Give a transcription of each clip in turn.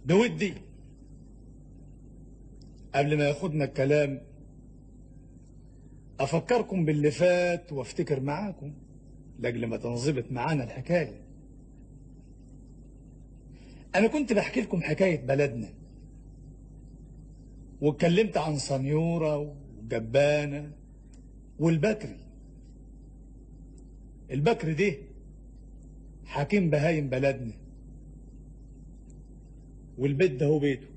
بودي قبل ما ياخدنا الكلام افكركم باللي فات وافتكر معاكم لاجل ما تنظبط معانا الحكايه انا كنت بحكي لكم حكايه بلدنا واتكلمت عن سنيوره وجبانه والبكري البكري ده حكيم بهايم بلدنا والبيت ده هو بيته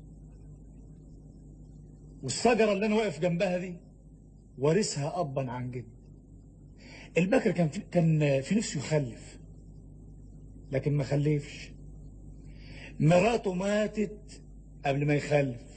والشجرة اللي أنا واقف جنبها دي وارثها أبا عن جد البكر كان في كان في نفسه يخلف لكن ما خلفش مراته ماتت قبل ما يخلف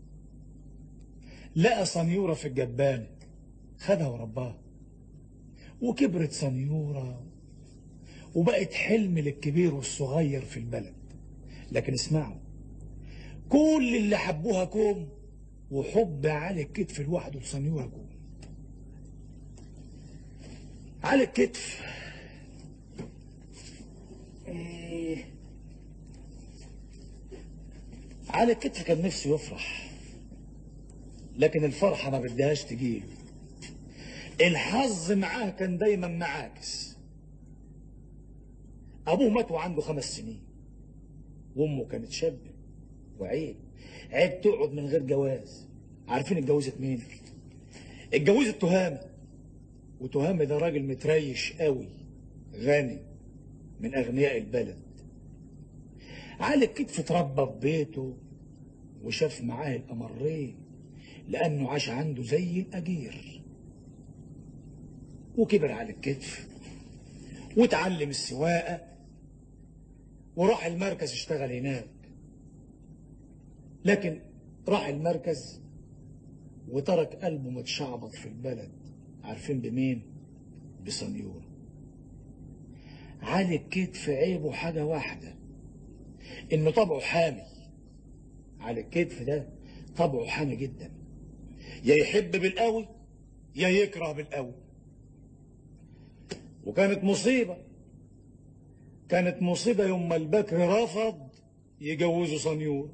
لقى صنيورة في الجبانة خدها ورباها وكبرت صنيورة وبقت حلم للكبير والصغير في البلد لكن اسمعوا كل اللي حبوها كوم وحب على الكتف لوحده لصنيورة كوم على الكتف إيه. على الكتف كان نفسه يفرح لكن الفرحة ما بدهاش تجيله الحظ معاه كان دايما معاكس أبوه مات وعنده خمس سنين وأمه كانت شابة وعيب عيب تقعد من غير جواز عارفين اتجوزت مين؟ اتجوزت تهامة وتهامة ده راجل متريش قوي غني من أغنياء البلد على الكتف اتربى في بيته وشاف معاه الأمرين لأنه عاش عنده زي الأجير وكبر على الكتف واتعلم السواقة وراح المركز اشتغل هناك لكن راح المركز وترك قلبه متشعبط في البلد عارفين بمين بسنيورة علي الكتف عيبه حاجة واحدة انه طبعه حامي على الكتف ده طبعه حامي جدا يا يحب بالقوي يا يكره بالقوي وكانت مصيبة كانت مصيبة يوم ما البكر رفض يجوزوا صنيور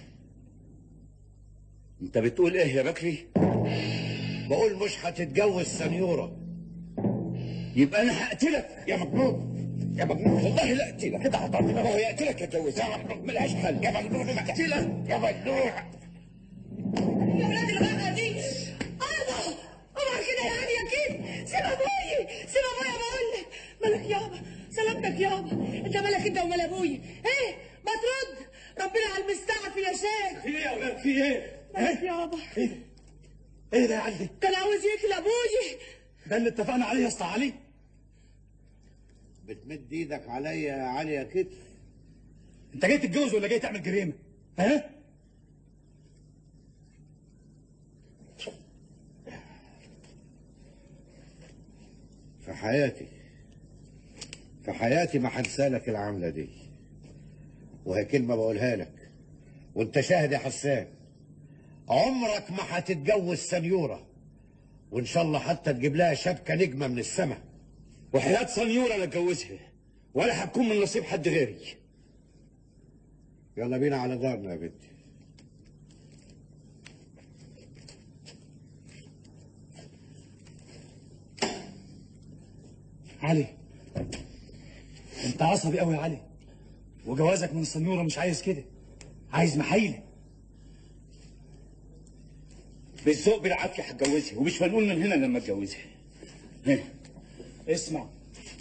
انت بتقول ايه يا بكري بقول مش هتتجوز سنيورة يبقى انا هقتلك يا مجنون يا مجنون والله لا اقتلك كده هتعرف ما هو يقتلك يتجوز يا مجنون ملهاش حل يا مجنون اقتلك يا مجنون يا ولاد الغرقة دي أرضى أمر كده يا علي يا كيد سيب أبوي سيب أبويا بقول لك مالك يابا سلامتك يابا أنت مالك أنت ومال أبوي إيه ما ترد ربنا على المستعفي يا شيخ في ايه يا ولاد في ايه؟ مالك يابا ايه ده؟ ايه ده يا علي؟ كان عاوز ياكل أبوي ده اللي اتفقنا عليه يا اسطى علي؟ بتمد ايدك عليا يا علي يا كتف انت جاي تتجوز ولا جاي تعمل جريمه؟ ها؟ في حياتي في حياتي ما هنسالك العملة دي وهي كلمة بقولها لك وانت شاهد يا حسان عمرك ما هتتجوز سنيورة وان شاء الله حتى تجيب لها شبكة نجمة من السماء وحياة صنيورة انا اتجوزها ولا هتكون من نصيب حد غيري يلا بينا على دارنا يا بنتي علي انت عصبي قوي يا علي وجوازك من السنيوره مش عايز كده عايز محايله بالذوق بالعافية هتجوزها ومش هنقول من هنا لما اتجوزها هنا اسمع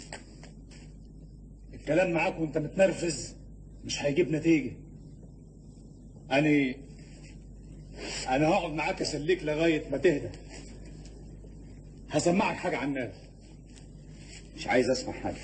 الكلام معاك وانت متنرفز مش هيجيب نتيجه انا انا هقعد معاك اسليك لغايه ما تهدى هسمعك حاجه عن الناس مش عايز اسمع حاجة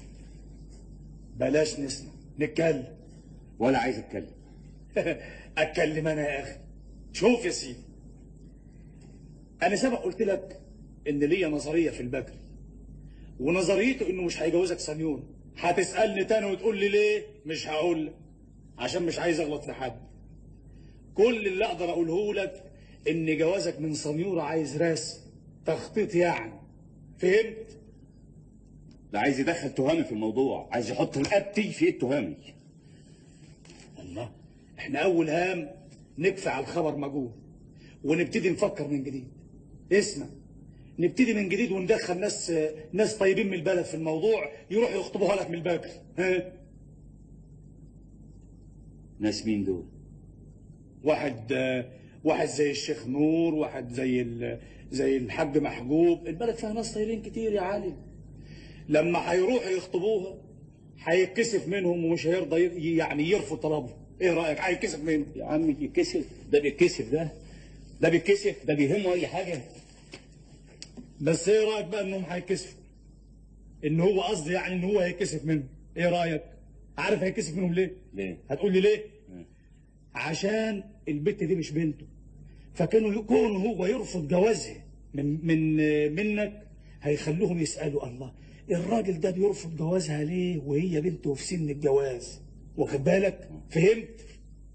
بلاش نسمع نتكلم ولا عايز اتكلم اتكلم انا يا اخي شوف يا سيدي انا سبق قلت لك ان ليا نظريه في البكري ونظريته انه مش هيجوزك سنيون هتسالني تاني وتقول لي ليه مش هقول لك عشان مش عايز اغلط في حد كل اللي اقدر اقوله لك ان جوازك من سنيوره عايز رسم تخطيط يعني فهمت ده عايز يدخل تهامي في الموضوع عايز يحط رقبتي في ايد تهامي الله احنا اول هام نكفي على الخبر مجهول ونبتدي نفكر من جديد اسمع نبتدي من جديد وندخل ناس ناس طيبين من البلد في الموضوع يروحوا يخطبوها لك من البكر ها ناس مين دول واحد آه، واحد زي الشيخ نور واحد زي ال- زي الحاج محجوب البلد فيها ناس طيبين كتير يا علي لما هيروحوا يخطبوها هيتكسف منهم ومش هيرضى ي- يعني يرفض طلبهم ايه رايك هيتكسف منهم يا عم يتكسف ده بيتكسف ده ده بيتكسف ده بيهمه اي حاجه بس ايه رايك بقى انهم هيتكسفوا ان هو قصدي يعني ان هو هيتكسف منهم ايه رايك عارف هيتكسف منهم ليه ليه هتقول لي ليه عشان البت دي مش بنته فكانوا يكون هو يرفض جوازها من من منك هيخلوهم يسالوا الله الراجل ده بيرفض جوازها ليه وهي بنته في سن الجواز واخد بالك فهمت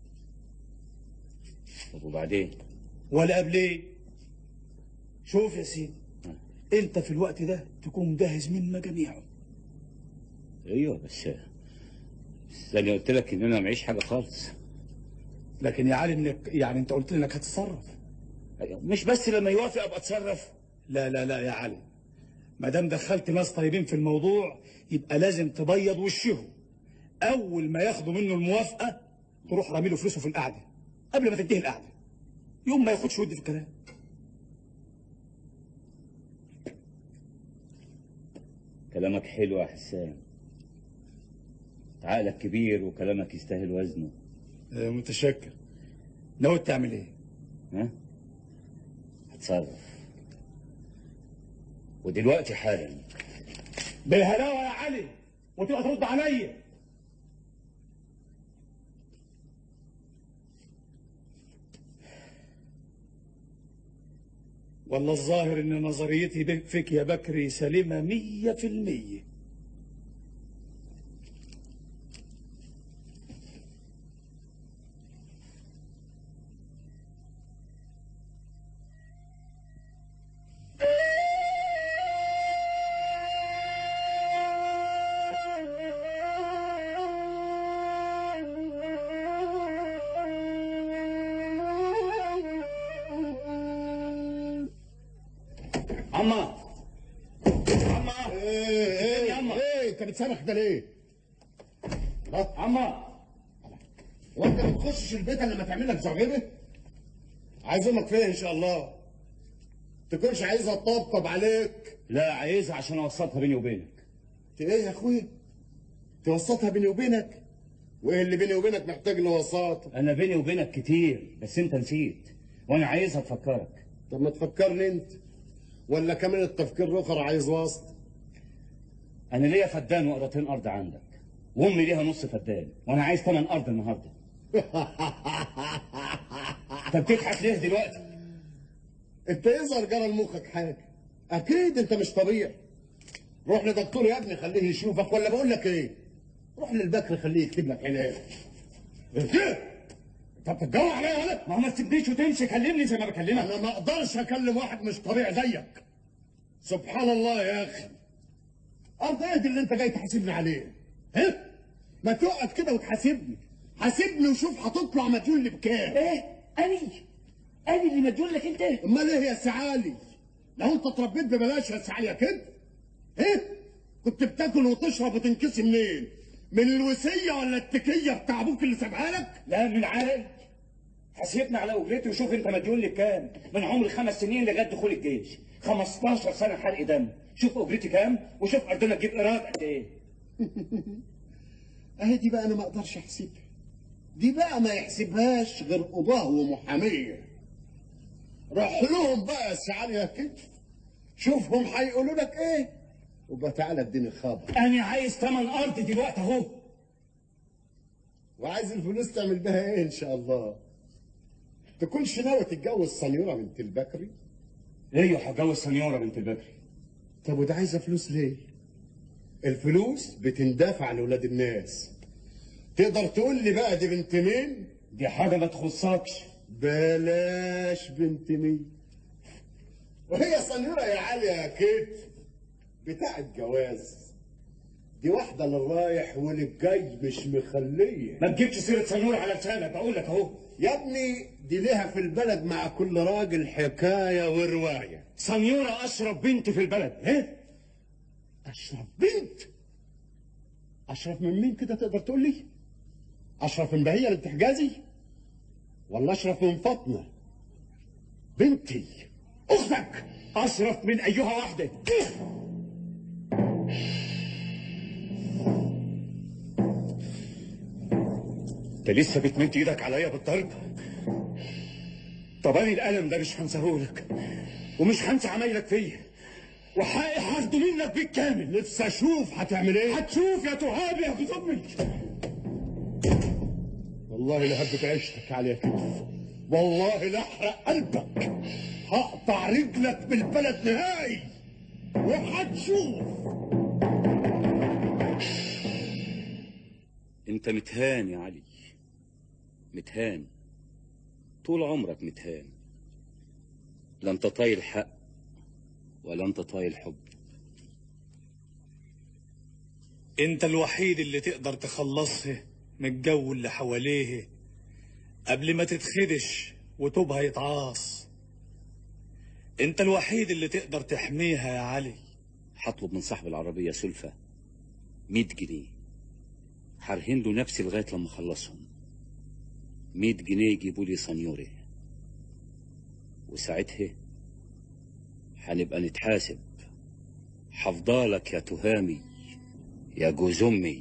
طب وبعدين ولا قبليه شوف يا سيدي انت في الوقت ده تكون جاهز من مجاميعه ايوه بس بس انا قلت لك ان انا معيش حاجه خالص لكن يا علي انك يعني انت قلت لي انك هتتصرف أيوة. مش بس لما يوافق ابقى اتصرف لا لا لا يا علي ما دام دخلت ناس طيبين في الموضوع يبقى لازم تبيض وشهم اول ما ياخدوا منه الموافقه تروح رامي له فلوسه في القعده قبل ما تنتهي القعده يوم ما ياخدش ودي في الكلام كلامك حلو يا حسام عقلك كبير وكلامك يستاهل وزنه آه، متشكر ناوي تعمل ايه ها هتصرف ودلوقتي حالا بالهلاوه يا علي وتبقى ترد عليا والله الظاهر ان نظريتي بك- فيك يا بكري سليمه مية في المية عما عما ايه ايه يا أما. ايه انت بتصرخ ده ليه؟ ها؟ عما هو انت ما تخشش البيت الا لما تعمل لك زغيره؟ عايز امك فين ان شاء الله؟ تكونش عايزها تطبطب عليك لا عايزها عشان اوسطها بيني وبينك ت- ايه يا اخويا؟ توسطها بيني وبينك؟ وايه اللي بيني وبينك محتاج له وساطه؟ انا بيني وبينك كتير بس انت نسيت وانا عايزها تفكرك طب ما تفكرني انت ولا كمان التفكير الاخر عايز وسط انا ليا فدان وقرتين ارض عندك وامي ليها نص فدان وانا عايز ثمن ارض النهارده انت بتضحك ليه دلوقتي انت يظهر جرى لمخك حاجه اكيد انت مش طبيعي روح لدكتور يا ابني خليه يشوفك ولا بقول لك ايه روح للبكر خليه يكتب لك علاج ايه انت بتتجوع عليا ولا ما هو ما تسيبنيش وتمشي كلمني زي ما بكلمك انا ما اقدرش اكلم واحد مش طبيعي زيك سبحان الله يا اخي ارض ايه دي اللي انت جاي تحاسبني عليه ها ما تقعد كده وتحاسبني حاسبني وشوف هتطلع مديون لي بكام ايه اني اني اللي مديون لك انت امال ايه يا سعالي لو انت اتربيت ببلاش يا سعالي يا كده ايه كنت بتاكل وتشرب وتنكسي منين من الوصيه ولا التكيه بتاع ابوك اللي سابها لك لا من عارف حاسبنا على اجرتي وشوف انت مديون لي كام من عمر خمس سنين لغايه دخول الجيش 15 سنه حرق دم شوف اجرتي كام وشوف ارضنا تجيب ايراد قد ايه اهي دي بقى انا ما اقدرش احسبها دي بقى ما يحسبهاش غير قضاه ومحاميه روح لهم بقى يا سعالي يا كده شوفهم هيقولوا لك ايه وبقى تعالى اديني خبر انا عايز ثمن ارض دلوقتي اهو وعايز الفلوس تعمل بها ايه ان شاء الله تكونش ناوي تتجوز سنيوره بنت البكري ايوه هتجوز سنيوره بنت البكري طب وده عايزه فلوس ليه الفلوس بتندفع لاولاد الناس تقدر تقول لي بقى دي بنت مين دي حاجه ما تخصكش بلاش بنت مين وهي سنيوره يا علي يا كيت بتاعت جواز دي واحدة للرايح وللجاي مش مخلية ما تجيبش سيره سنور على لسانك بقول لك اهو يا ابني دي ليها في البلد مع كل راجل حكاية ورواية سنيوره اشرف بنت في البلد ايه اشرف بنت اشرف من مين كده تقدر تقول لي اشرف من بهية اللي بتحجازي ولا اشرف من فاطمة بنتي اختك اشرف من ايها واحده انت لسه بتمد ايدك عليا بالضرب طب انا الالم ده مش هنساهولك ومش هنسى عمايلك فيا وحقي هاخده منك بالكامل نفسي اشوف هتعمل ايه هتشوف يا تهاب يا ابو امي والله لا هبك عيشتك على كتف والله لا احرق قلبك هقطع رجلك بالبلد نهائي وهتشوف انت متهان يا علي متهان طول عمرك متهان لا انت طايل حق ولا انت طايل حب انت الوحيد اللي تقدر تخلصها من الجو اللي حواليه قبل ما تتخدش وتوبها يتعاص انت الوحيد اللي تقدر تحميها يا علي هطلب من صاحب العربية سلفة 100 جنيه هرهن له نفسي لغاية لما اخلصهم 100 جنيه يجيبوا لي سنيوري وساعتها هنبقى نتحاسب حفضالك يا تهامي يا جوز امي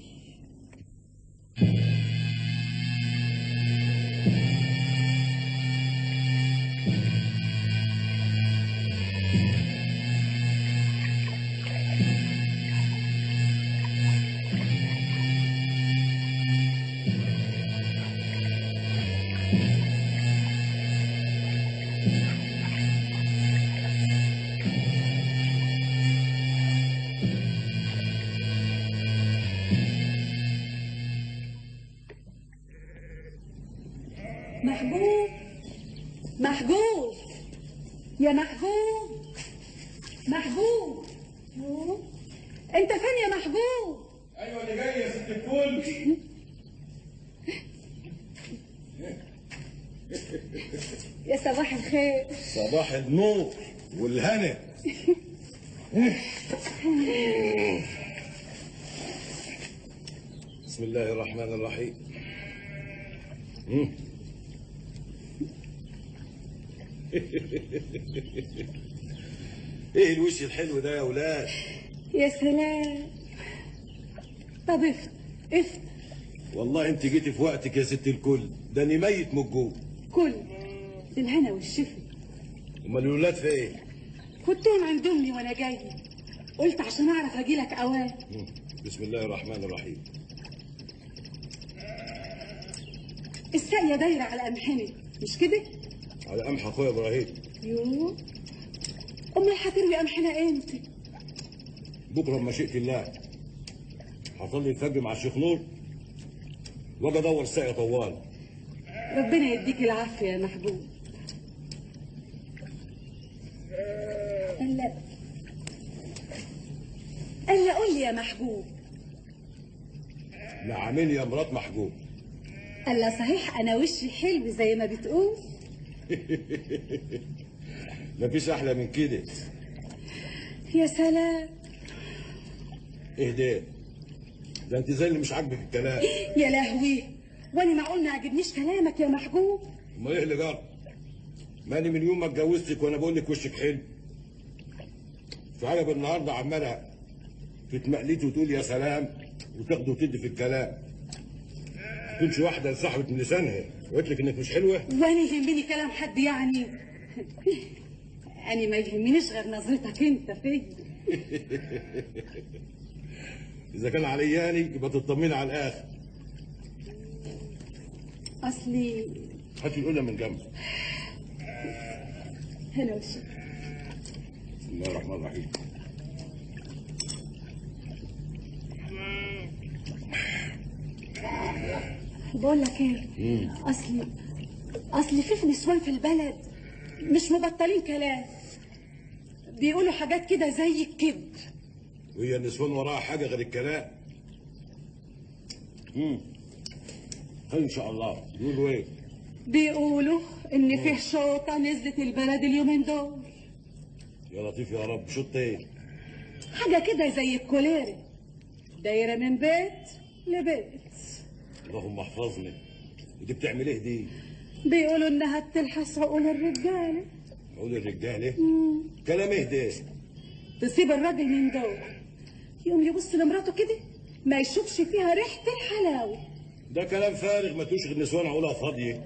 محبوب محبوب يا محبوب محبوب أوه. انت فين يا محبوب ايوه اللي جاي يا ست الكل يا صباح الخير صباح النور والهنا بسم الله الرحمن الرحيم مم. ايه الوش الحلو ده يا ولاد يا سلام طب افت افت والله انت جيتي في وقتك يا ست الكل ده انا ميت من الجوع كل بالهنا والشفا امال الولاد فين كنتهم عند امي وانا جاي قلت عشان اعرف اجيلك اوان مم. بسم الله الرحمن الرحيم الساقيه دايره على قمحني مش كده على قمح اخويا ابراهيم يو امال هتروي قمحنا امتى بكره بمشيئه الله هصلي الفجر مع الشيخ نور واجي ادور ساقي طوال ربنا يديك العافيه يا محبوب الا الا قول لي يا محبوب نعمين يا مرات محجوب الا صحيح انا وشي حلو زي ما بتقول مفيش احلى من كده يا سلام ايه ده ده انت زي اللي مش عاجبك الكلام يا لهوي وانا معقول ما عجبنيش كلامك يا محبوب امال ايه اللي جرى ماني من يوم ما اتجوزتك وانا بقول لك وشك حلو في عجب النهارده عماله تتمقلتي وتقول يا سلام وتاخدي وتدي في الكلام تمشي واحده صاحبه من لسانها وقلت لك انك مش حلوه وانا يهمني كلام حد يعني انا ما يهمنيش غير نظرتك انت فيا اذا كان علياني يبقى تطمني على الاخر اصلي هاتي الاولى من جنب هلا وشك بسم الله الرحمن الرحيم بقول لك ايه اصلي اصلي في نسوان في البلد مش مبطلين كلام بيقولوا حاجات كده زي الكذب وهي النسوان وراها حاجه غير الكلام امم خير ان شاء الله يقولوا ايه بيقولوا ان فيه شوطه نزلت البلد اليومين دول يا لطيف يا رب شط ايه حاجه كده زي الكوليرا دايره من بيت لبيت اللهم احفظني ودي بتعمل ايه دي بيقولوا انها بتلحس عقول الرجاله اقول الرجاله كلام ايه ده تسيب الراجل من دول يقوم يبص لمراته كده ما يشوفش فيها ريحه الحلاوه ده كلام فارغ ما تشغل نسوان عقولها فاضيه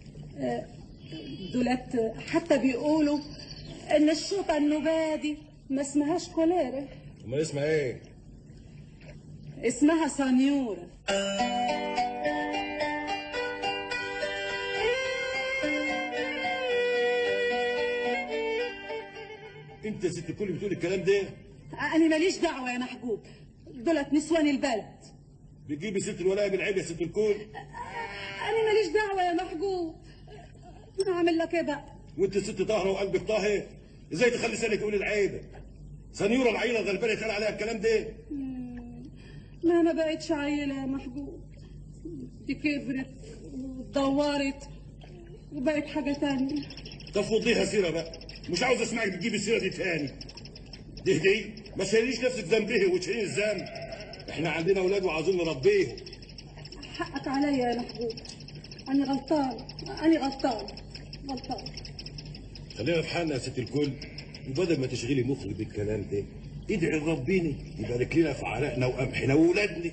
دولت حتى بيقولوا ان الشوطه النبادي ما اسمهاش كوليرا امال اسمها ايه اسمها سانيورا انت يا ست الكل بتقول الكلام ده انا ماليش دعوه يا محجوب دولت نسوان البلد بتجيبي ست الولايه بالعيب يا ست الكل انا ماليش دعوه يا محجوب اعمل لك ايه بقى وانت ست طاهره وقلبك طاهر ازاي تخلي لسانك يقول العيب سنيوره العيله الغلبانه يتقال عليها الكلام ده ما ما بقتش عيله يا محجوب دي كبرت واتدورت وبقت حاجه تانية طب فضيها سيره بقى مش عاوز اسمعك بتجيب السيره دي تاني دي دي ما تشيليش نفسك ذنبه وتشيلين الذنب احنا عندنا اولاد وعاوزين نربيهم حقك عليا يا محجوب انا غلطان انا غلطان غلطان خلينا في حالنا يا ست الكل وبدل ما تشغلي مخك بالكلام ده ادعي لربنا يبارك لنا في عرقنا وقمحنا واولادنا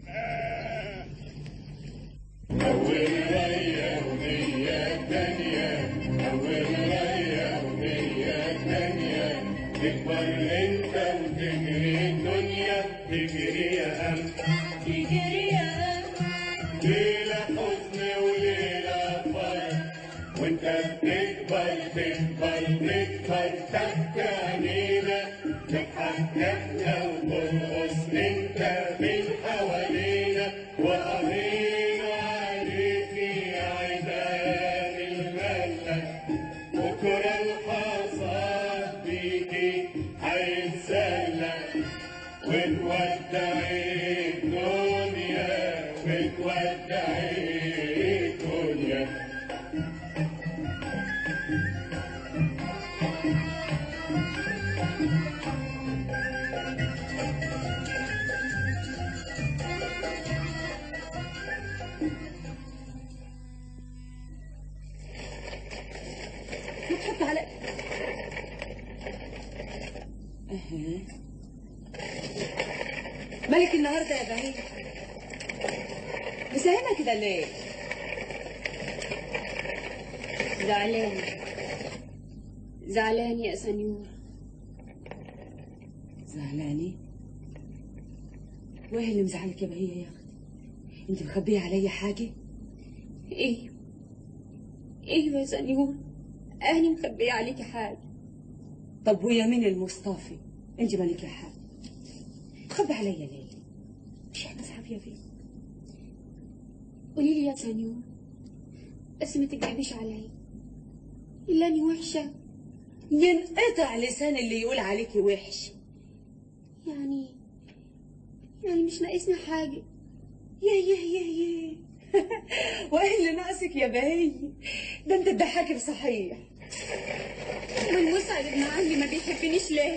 تكبر انت وتجري الدنيا تجري يا هم تجري يا ليلة حزن وليلة فرح وانت بتكبر تكبر تكبر تحت عينينا نضحك وترقص انت من حوالينا وقضينا عليك يا عيدان الملك بكرة الحصاد بيجي هيتسلى وتودع الدنيا وتودع الدنيا بتحط على مالك النهارده يا بهيج مساهمة كده ليه؟ زعلان زعلان يا سنيور زعلانة؟ وايه اللي مزعلك يا بهية يا اختي؟ انت مخبية عليا حاجة؟ ايوه ايوه يا سنيور انا مخبيه عليكي حاجه طب ويا مين المصطفي؟ انت مالك يا حاجة تخبي عليا ليه؟ مش احنا اصحاب يا بيه قولي لي يا سنيور بس ما تكذبيش عليا الا اني وحشه ينقطع لسان اللي يقول عليكي وحش يعني يعني مش ناقصني حاجه يا يا يا يا وايه اللي ناقصك يا بهي ده انت تضحكي بصحيح والمسعد ابن عمي ما بيحبنيش ليه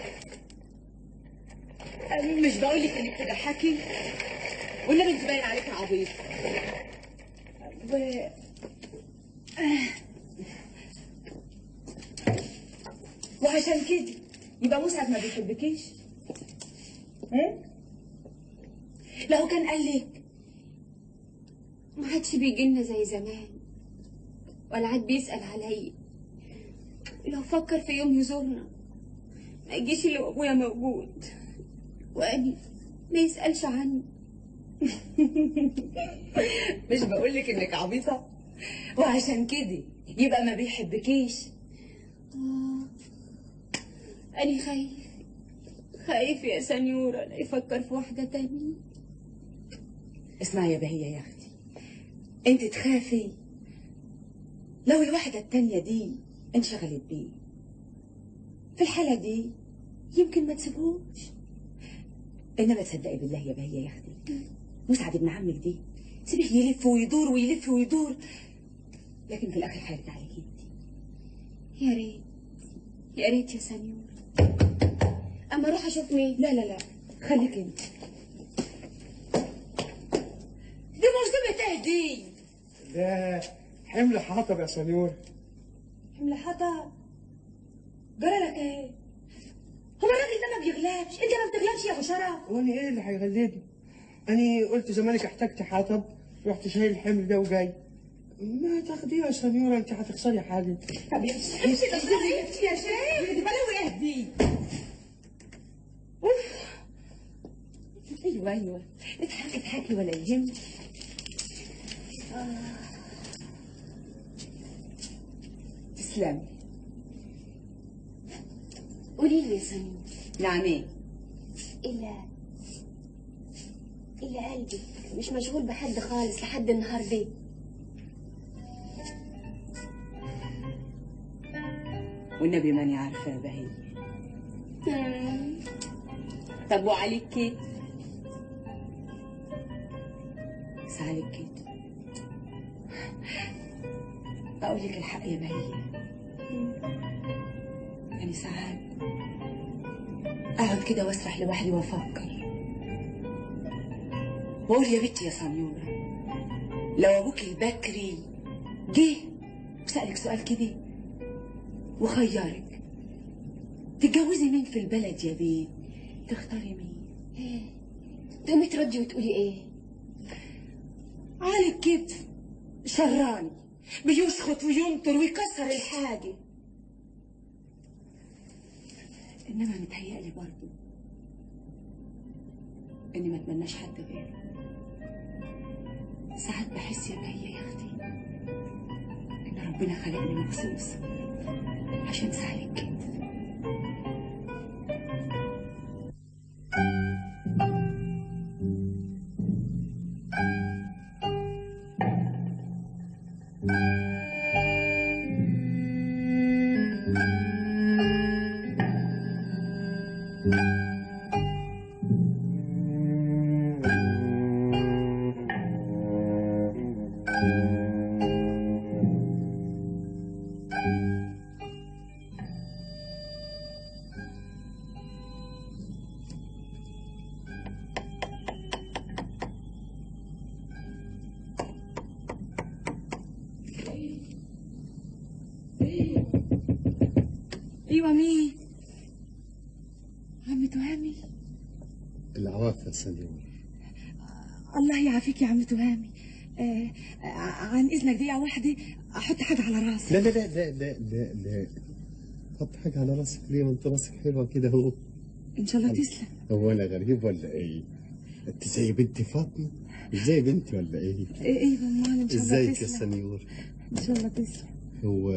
أنا مش بقول لك انك تضحكي والنبي انت باين عليكي عبيط و... آه. وعشان كده يبقى مسعد ما بيحبكيش ها؟ لو كان قال لك ما عادش بيجيلنا زي زمان ولا عاد بيسأل عليا لو فكر في يوم يزورنا ما يجيش اللي ابويا موجود وأبي ما يسألش عني مش بقول لك انك عبيطه وعشان كده يبقى ما بيحبكيش آه أنا خايف خايف يا سنيورة لا يفكر في واحدة تانية اسمعي يا بهية يا اختي انت تخافي لو الواحدة التانية دي انشغلت بيه في الحالة دي يمكن ما تسيبهوش انما تصدقي بالله يا بهية يا اختي مسعد ابن عمك دي سيبيه يلف ويدور ويلف ويدور لكن في الاخر هيرجع لك انت يا ريت يا ريت يا سنيور اما اروح اشوف مين لا لا لا خليك انت دي مرسومة ايه دي؟ ده حمل حطب يا سنيور حمل حطب جرى لك ايه؟ هو الراجل ده ما بيغلبش انت ما بتغلبش يا ابو شرف وانا ايه اللي هيغلبني انا قلت زمانك احتجت حطب رحت شايل الحمل ده وجاي ما تاخديه يا سنيورة انت هتخسري حاجة طب امشي امشي تخسري امشي يا شيخ دي بلاوي ايه دي؟ اوف ايوه ايوه اضحكي اضحكي ولا يهمك آه. تسلمي قولي لي يا سنيور نعم ايه؟ الا الا قلبي مش مشغول بحد خالص لحد النهارده والنبي ماني عارفه يا بهي طب وعليك كده بس عليك كده اقول لك الحق يا بهي يعني ساعات اقعد كده واسرح لوحدي وافكر واقول يا بنتي يا سنيوره لو ابوك البكري جه وسالك سؤال كده وخيرك تتجوزي مين في البلد يا بيه تختاري مين ايه تقومي تردي وتقولي ايه علي الكتف شراني بيشخط وينطر ويكسر الحاجة إنما متهيألي برضو إني ما أتمناش حد غيره ساعات بحس يا بهية يا أختي إن ربنا خلقني مخصوص عشان سهل كده ايوه مين عم تهامي العواف يا سنيور الله يعافيك يا عم تهامي آه آه، عن اذنك دقيقه واحده احط حاجه على راسي لا لا لا لا لا لا لا حط حاجة على راسك ليه ما انت راسك حلوة كده اهو ان شاء الله تسلم هو انا غريب ولا ايه؟ انت زي بنتي فاطمة مش زي بنتي ولا ايه؟ إيه، ايوه امال ان شاء الله ازيك يا تسلم سنيور؟ ان شاء الله تسلم هو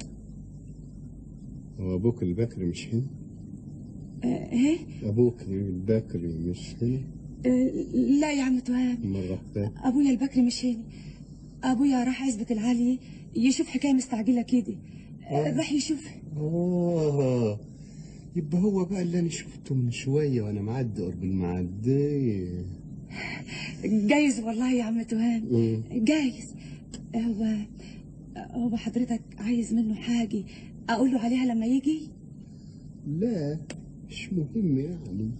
هو ابوك البكري مش هنا؟ آه، ايه ابوك البكري مش هنا؟ آه، لا يا عم تهامي مرة فاتت ابويا البكري مش هنا ابويا راح عزبة العالية يشوف حكايه مستعجله كده آه، راح يشوف اه يبقى هو بقى اللي انا شفته من شوية وانا معدي قرب المعدية جايز والله يا عم تهامي مم. جايز هو هو حضرتك عايز منه حاجة أقول له عليها لما يجي لا مش مهم يعني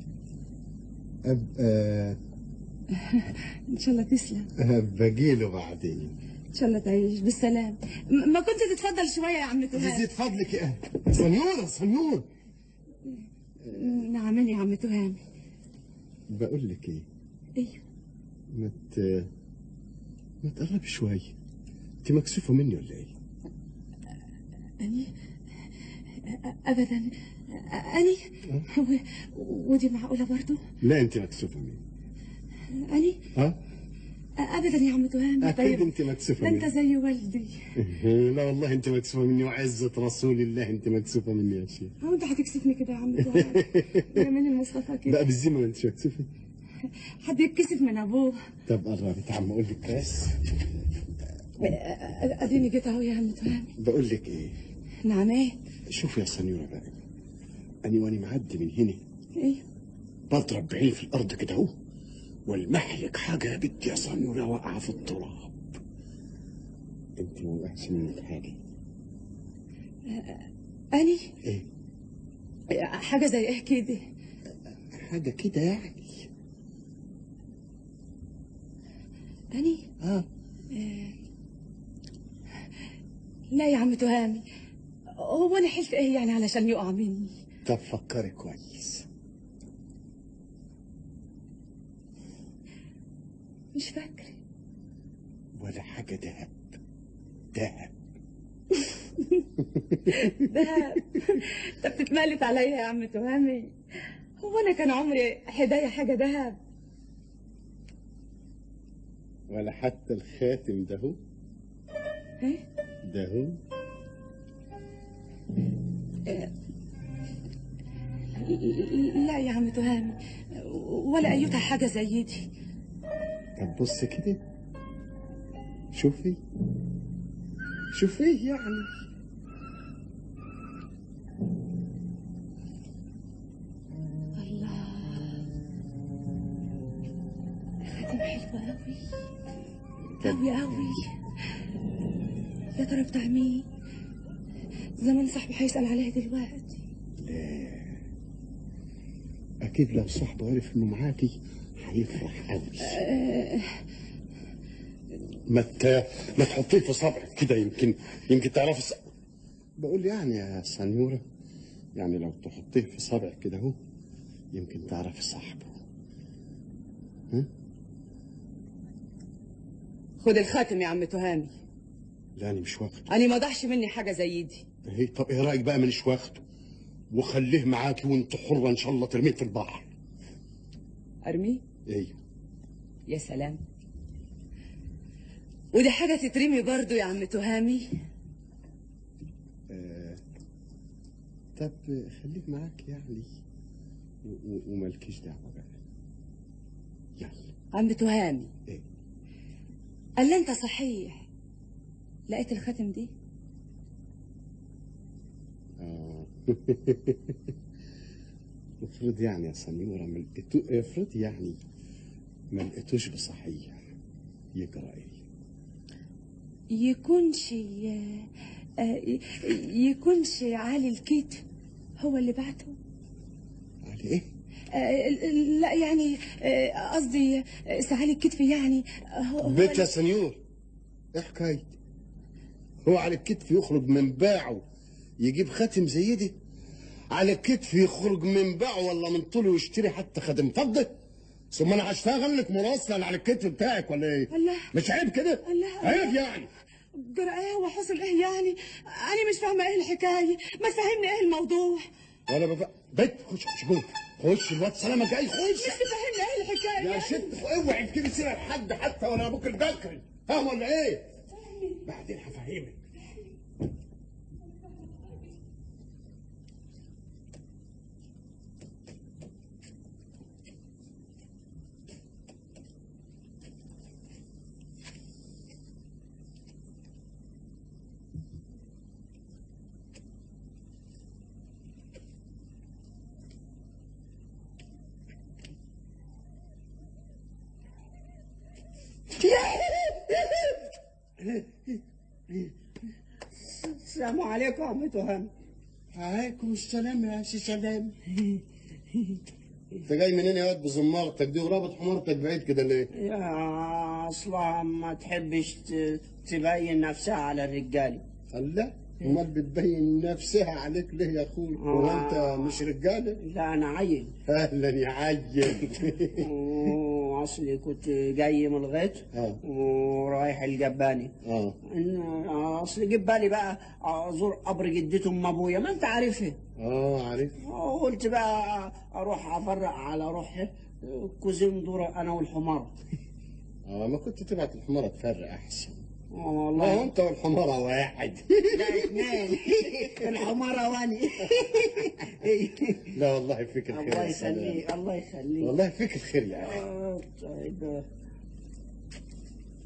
ابقى إن شاء الله تسلم ابقى جيله بعدين إن شاء الله تعيش بالسلام م- ما كنت تتفضل شوية يا عم تهامي يزيد فضلك يا سنيورة سنيور نعم يا عم تهامي بقول لك ايه أيوه ما ت... ما تقرب شوي انت مكسوفة مني ولا ايه أني أبدا أني و- ودي معقولة برضو لا انت مكسوفة مني أني ها أبدا يا عم تهامي اكيد طيب انت مكسوفة ده أنت مني زي والدي لا والله انت مكسوفة مني وعزة رسول الله انت مكسوفة مني يا شيخ هو أنت هتكسفني كده يا عم تهامي يا من المصطفى لا كده بالذمة ما انتش مكسوفة حد يتكسف من أبوه طب قربت عم اقول لك بس اديني جيت اهو يا عم تهامي بقول لك ايه نعم ايه شوف يا سنيورة بقى أنا وأنا معدي من هنا ايه بضرب بعيني في الأرض كده أهو والمحلك حاجة يا بنت يا سنورة واقعة في التراب انت ما وقعش منك حاجة أني ايه حاجة زي إيه كده حاجة كده يعني أني اه لا يا عم تهامي هو أنا حلت إيه يعني علشان يقع مني طب فكري كويس مش فاكرة ولا حاجة دهب دهب دهب انت بتتملت عليا يا عم تهامي هو انا كان عمري هدايا حاجه دهب ولا حتى الخاتم ده هو ايه ده هو لا يا عم تهامي ولا ايتها حاجه زي دي طب بص كده شوفي شوفيه يعني الله خاتم حلو قوي قوي قوي يا ترى بتاع مين زمان صاحبي هيسأل عليه دلوقتي اكيد لو صاحبه عرف انه معاكي هيفرح قوي ما ت... ما تحطيه في صبعك كده يمكن يمكن تعرفي ص... بقول يعني يا سنيورة يعني لو تحطيه في صبعك كده اهو يمكن تعرفي صاحبه خد الخاتم يا عم تهامي لا انا مش واخده انا ما ضحش مني حاجه زي دي ايه طب ايه رايك بقى مانيش واخده وخليه معاكي وانت حره ان شاء الله ترميه في البحر ارميه ايوه يا سلام ودي حاجه تترمي برضو يا عم تهامي آه. طب خليك معاك يعني و- و- ومالكيش دعوه بقى يلا عم تهامي ايه قال لي انت صحيح لقيت الخاتم دي آه. افرض يعني يا سنيورة ما لقيتو افرض يعني ما لقيتوش بصحيح يجرى ايه يكونش آه، يكونش علي الكتف هو اللي بعته على ايه آه، لا يعني آه، قصدي آه، سعالي الكتف يعني هو هو بيت يا اللي- سنيور ايه حكاية هو على الكتف يخرج من باعه يجيب خاتم زي دي على الكتف يخرج من باعه ولا من طوله يشتري حتى خاتم فضة ثم انا هشتغل لك مراسلا على الكتف بتاعك ولا ايه الله. مش عيب كده الله. عيب يعني جرى ايه هو حصل ايه يعني انا مش فاهمه ايه الحكايه ما تفهمني ايه الموضوع ولا بف... بيت خش خش جوه خش الواد سلامة جاي مش خش تفهمني ايه الحكايه يا ست اوعي تجيبي سيره لحد حتى وانا ابوك البكري فاهم ولا ايه؟ بعدين هفهمك السلام عليكم يا عم تهام عليكم السلام يا سي سلام انت جاي منين يا واد بزمارتك دي ورابط حمارتك بعيد كده ليه؟ يا اصلا ما تحبش ت- تبين نفسها على الرجال الله امال بتبين نفسها عليك ليه يا اخوي؟ هو انت مش رجاله؟ لا انا عيل اهلا يا عيل اصلي كنت جاي من الغيط اه ورايح الجباني اه إن اصل جيب بالي بقى ازور قبر جدتي ام ابويا ما انت عارفها اه عارف قلت بقى اروح افرق على روحي كوزين دور انا والحمار اه ما كنت تبعت الحمارة تفرق احسن آه ما والله هو انت والحمارة واحد لا اثنين الحمارة واني لا والله فيك الخير الله يا سلام. يخليك الله يخليك والله فيك الخير يا اخي آه، طيب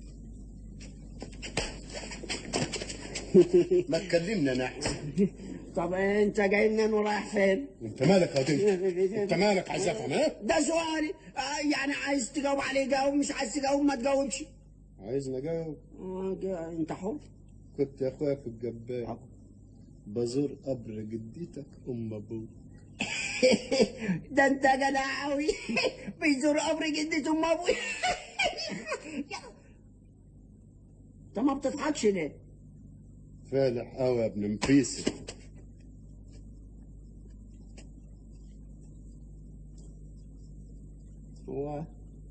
ما تكلمنا نحن طب انت جاي منين ورايح فين؟ انت مالك يا ودي انت مالك عايز افهم ها ده سؤالي آه، يعني عايز تجاوب عليه جاوب مش عايز تجاوب ما تجاوبش عايزني اجاوب آه، جا- انت حر كنت يا اخويا في الجبال بزور قبر جدتك ام ابوك ده انت جدع قوي بيزور قبر جدة ام ابوي انت ما بتضحكش ليه؟ فالح قوي يا ابن مفيسي هو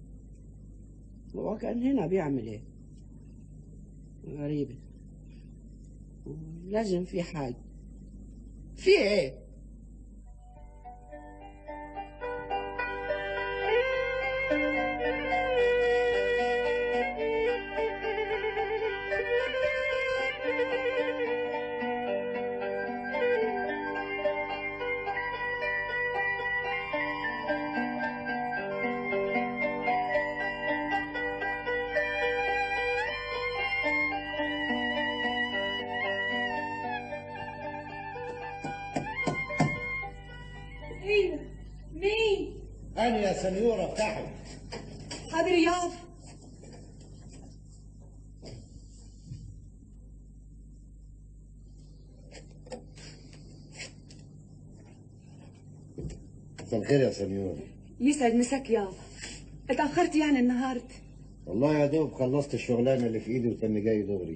هو كان هنا بيعمل ايه؟ غريبة لازم في حاجة في ايه؟ ايه مين أنا يا سنيورة افتحي حاضر يابا مساء الخير يا سنيورة يسعد مساك يابا اتأخرت يعني النهاردة والله يا دوب خلصت الشغلانة اللي في إيدي وتاني جاي دغري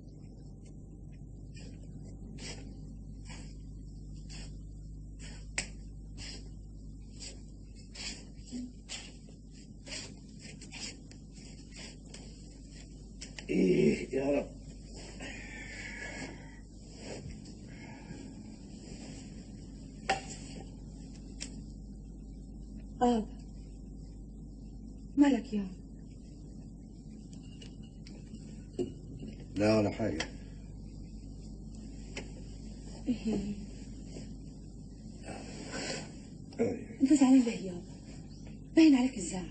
إيه يا رب اه مالك يابا لا ولا حاجة إيه. انت زعلان ليه يابا باين عليك الزعل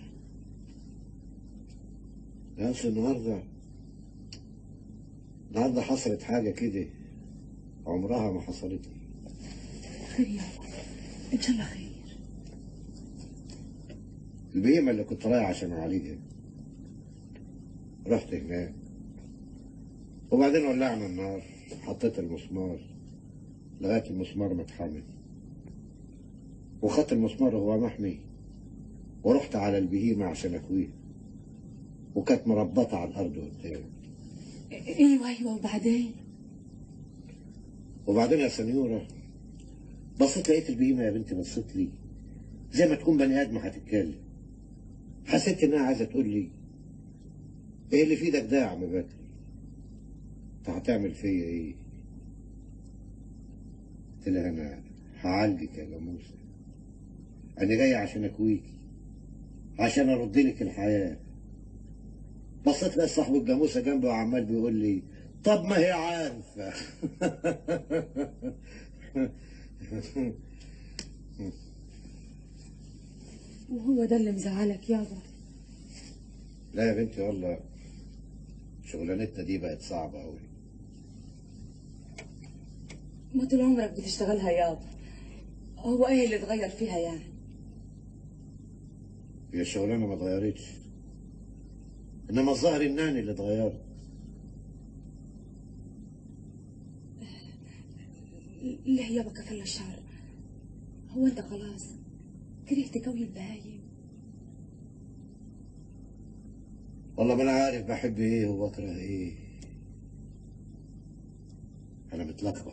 لا أصل النهاردة النهاردة حصلت حاجة كده عمرها ما حصلت لي خير يابا ان شاء الله خير البهيمة اللي كنت رايح عشان أعالجها رحت هناك وبعدين ولعنا النار حطيت المسمار لغاية المسمار ما اتحمل وخدت المسمار وهو محمي ورحت على البهيمة عشان أكويها وكانت مربطة على الأرض قدامي ايوه ايوه وبعدين وبعدين يا سنيورة بصيت لقيت البهيمة يا بنتي بصيت لي زي ما تكون بني آدم هتتكلم حسيت إنها عايزة تقول لي إيه اللي في إيدك ده يا عم بدر؟ أنت هتعمل فيا إيه؟ قلت لها أنا هعالجك يا جاموسة أنا جاي عشان أكويكي عشان أرد لك الحياة بصيت لقيت صاحب الجاموسة جنبي وعمال بيقول لي طب ما هي عارفة وهو ده اللي مزعلك يابا لا يا بنتي والله شغلانتنا دي بقت صعبة أوي ما طول عمرك بتشتغلها يابا هو ايه اللي اتغير فيها يعني هي الشغلانة ما اتغيرتش إنما الظاهر الناني اللي اتغيرت ليه يابا كفل الشعر هو انت خلاص كرهت كوي البهايم والله ما أنا عارف بحب إيه وبكره إيه أنا متلخبط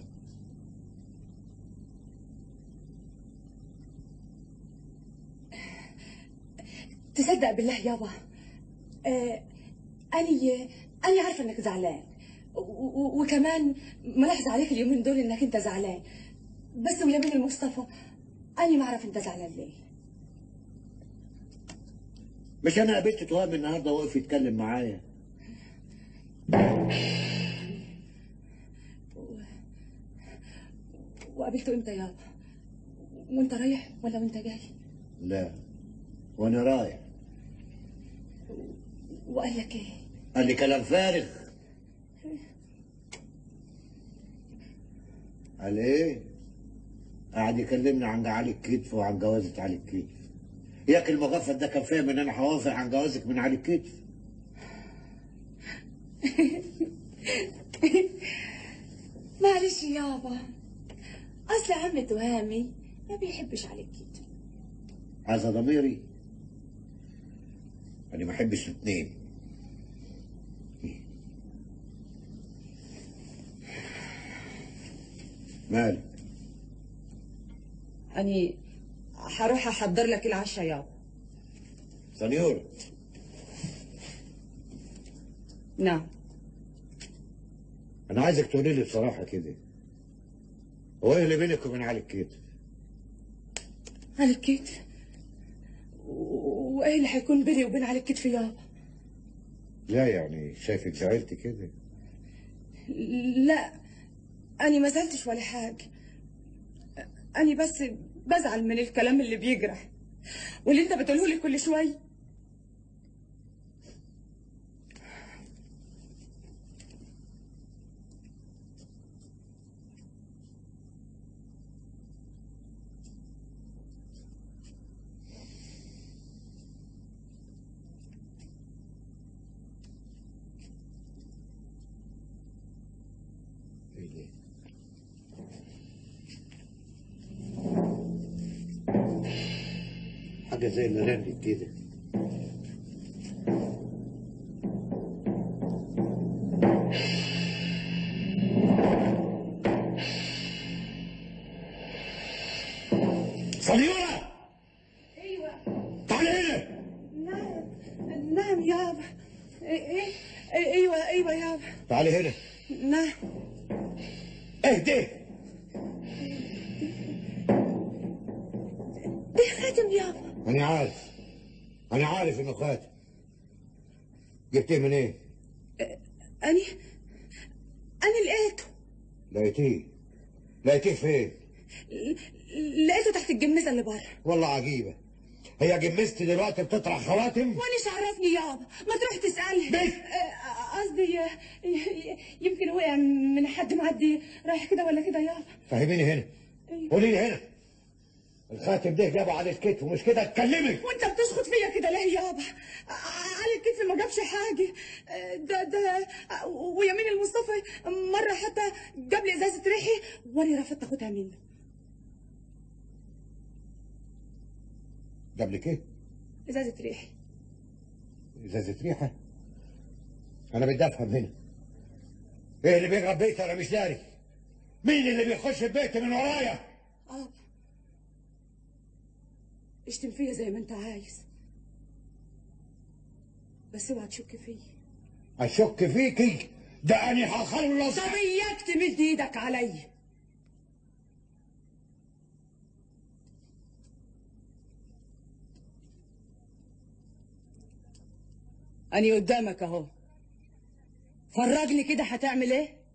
تصدق بالله يابا آه أني أني عارفة إنك زعلان و- و- وكمان ملاحظة عليك اليومين دول إنك أنت زعلان بس ويمين المصطفى أني ما أعرف أنت زعلان ليه مش أنا قابلت توام النهاردة واقف يتكلم معايا وقابلته إمتى يابا وأنت رايح ولا وأنت جاي لا وأنا رايح وقال لك إيه قال لي كلام فارغ قال إيه قاعد يكلمني عن علي الكتف وعن جوازة علي الكتف ياك المغفل ده كان فاهم ان انا هوافق عن جوازك من علي الكتف معلش يابا اصل عم تهامي ما بيحبش عليك كده هذا ضميري انا ما احبش الاثنين مالك اني هروح احضر لك العشاء يابا سنيور نعم انا عايزك تقولي لي بصراحه كده هو ايه اللي بينك وبين علي الكتف على الكتف و- وايه اللي هيكون بيني وبين على الكتف يابا لا يعني شايفك زعلت كده لا أنا ما زعلتش ولا حاجة أنا بس بزعل من الكلام اللي بيجرح واللي أنت بتقوله لي كل شوية ايه ده حاجه زي اللي رنت كده صنيورة أيوة تعالي هنا نعم نعم يابا إيه إيه إيه، أيوة أيوة يابا تعالي هنا نعم اهدي ده خاتم يابا انا عارف انا عارف انه خاتم جبتيه من ايه أنا أنا لقيته لقيتيه لقيتيه فين لقيته تحت الجميزة اللي بره والله عجيبه هي جمست دلوقتي بتطرح خواتم وانيش عرفني يابا ما تروح تسألها بس. آه، قصدي آه، ي- يمكن وقع من حد معدي رايح كده ولا كده يابا فهميني هنا أيوة. قولي لي هنا الخاتم ده جابه على الكتف ومش كده اتكلمي وانت بتشخط فيا كده ليه يابا آه، علي الكتف ما جابش حاجه آه، ده ده آه، ويمين المصطفى مره حتى جاب لي ازازه ريحي وانا رفضت اخدها منه جاب لك ايه ازازه ريحي ازازه ريحه انا بدي افهم هنا ايه اللي بيقرب بيتي انا مش داري مين اللي بيخش بيتي من ورايا اه اشتم فيا زي ما انت عايز بس اوعى تشك فيا اشك فيكي ده انا هخلص طب اياك تمد ايدك عليا أنا قدامك أهو فرجني كده هتعمل إيه؟